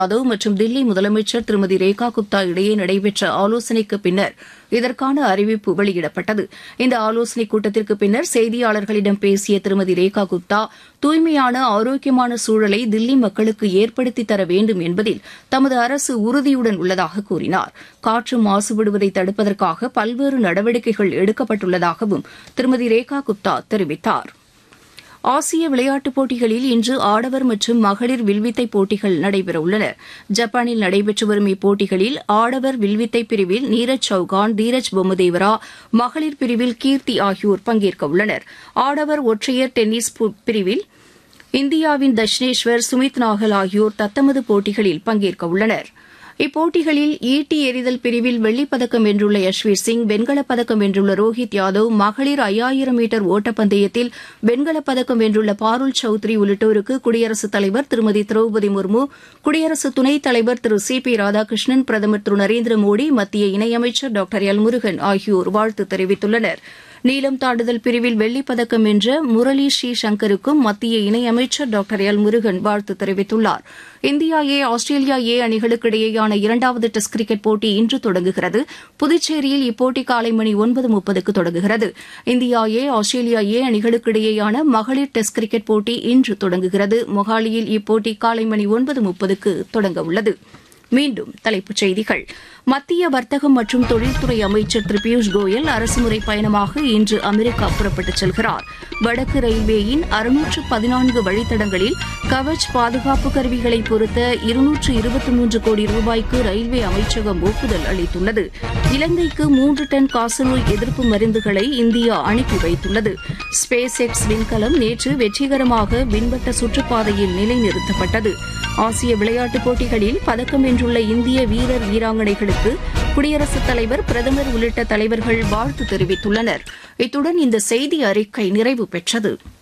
யாதவ் மற்றும் தில்லி முதலமைச்சர் திருமதி ரேகா குப்தா இடையே நடைபெற்ற ஆலோசனைக்கு பின்னர் இதற்கான அறிவிப்பு வெளியிடப்பட்டது இந்த ஆலோசனைக் கூட்டத்திற்கு பின்னர் செய்தியாளர்களிடம் பேசிய திருமதி ரேகா குப்தா தூய்மையான ஆரோக்கியமான சூழலை தில்லி மக்களுக்கு ஏற்படுத்தி தர வேண்டும் என்பதில் தமது அரசு உறுதியுடன் உள்ளதாக கூறினார் காற்று மாசுபடுவதை தடுப்பதற்காக பல்வேறு நடவடிக்கைகள் எடுக்கப்பட்டுள்ளதாகவும் திருமதி ரேகா குப்தா தெரிவித்தாா் ஆசிய விளையாட்டுப் போட்டிகளில் இன்று ஆடவர் மற்றும் மகளிர் வில்வித்தை போட்டிகள் நடைபெறவுள்ளன ஜப்பானில் நடைபெற்று வரும் இப்போட்டிகளில் ஆடவர் வில்வித்தை பிரிவில் நீரஜ் சௌகான் தீரஜ் பொம்மதேவரா மகளிர் பிரிவில் கீர்த்தி ஆகியோர் பங்கேற்க உள்ளனர் ஆடவர் ஒற்றையர் டென்னிஸ் பிரிவில் இந்தியாவின் தஷ்னேஸ்வர் சுமித் நாகல் ஆகியோர் தத்தமது போட்டிகளில் பங்கேற்க உள்ளனா் இப்போட்டிகளில் ஈட்டி எறிதல் பிரிவில் வெள்ளிப்பதக்கம் வென்றுள்ள யஷ்வீர் சிங் வெண்கலப் பதக்கம் வென்றுள்ள ரோஹித் யாதவ் மகளிர் ஐயாயிரம் மீட்டர் ஓட்டப்பந்தயத்தில் வெண்கலப் பதக்கம் வென்றுள்ள பாருல் சௌத்ரி உள்ளிட்டோருக்கு குடியரசுத் தலைவர் திருமதி திரௌபதி முர்மு குடியரசு துணைத் தலைவர் திரு சி பி ராதாகிருஷ்ணன் பிரதமர் திரு நரேந்திர மோடி மத்திய இணையமைச்சர் டாக்டர் எல் முருகன் ஆகியோர் வாழ்த்து தெரிவித்துள்ளனா் நீளம் தாண்டுதல் பிரிவில் வெள்ளிப் பதக்கம் வென்ற முரளி ஸ்ரீ சங்கருக்கும் மத்திய இணையமைச்சர் டாக்டர் எல் முருகன் வாழ்த்து தெரிவித்துள்ளார் இந்தியா ஏ ஆஸ்திரேலியா ஏ அணிகளுக்கு இடையேயான இரண்டாவது டெஸ்ட் கிரிக்கெட் போட்டி இன்று தொடங்குகிறது புதுச்சேரியில் இப்போட்டி காலை மணி ஒன்பது முப்பதுக்கு தொடங்குகிறது இந்தியா ஏ ஆஸ்திரேலியா ஏ அணிகளுக்கு இடையேயான மகளிர் டெஸ்ட் கிரிக்கெட் போட்டி இன்று தொடங்குகிறது மொஹாலியில் இப்போட்டி காலை மணி ஒன்பது முப்பதுக்கு தொடங்கவுள்ளது மீண்டும் தலைப்புச் செய்திகள் மத்திய வர்த்தகம் மற்றும் தொழில்துறை அமைச்சர் திரு பியூஷ் கோயல் அரசுமுறை பயணமாக இன்று அமெரிக்கா புறப்பட்டுச் செல்கிறார் வடக்கு ரயில்வேயின் அறுநூற்று பதினான்கு வழித்தடங்களில் கவச் பாதுகாப்பு கருவிகளை பொருத்த இருநூற்று இருபத்தி மூன்று கோடி ரூபாய்க்கு ரயில்வே அமைச்சகம் ஒப்புதல் அளித்துள்ளது இலங்கைக்கு மூன்று டன் காசநோய் எதிர்ப்பு மருந்துகளை இந்தியா அனுப்பி வைத்துள்ளது ஸ்பேஸ் எக்ஸ் விண்கலம் நேற்று வெற்றிகரமாக விண்வட்ட சுற்றுப்பாதையில் நிலைநிறுத்தப்பட்டது ஆசிய விளையாட்டுப் போட்டிகளில் பதக்கம் வென்றுள்ள இந்திய வீரர் வீராங்கனைகளுக்கு குடியரசுத் தலைவர் பிரதமர் உள்ளிட்ட தலைவர்கள் வாழ்த்து தெரிவித்துள்ளனர் இத்துடன் இந்த செய்தி அறிக்கை நிறைவு பெற்றது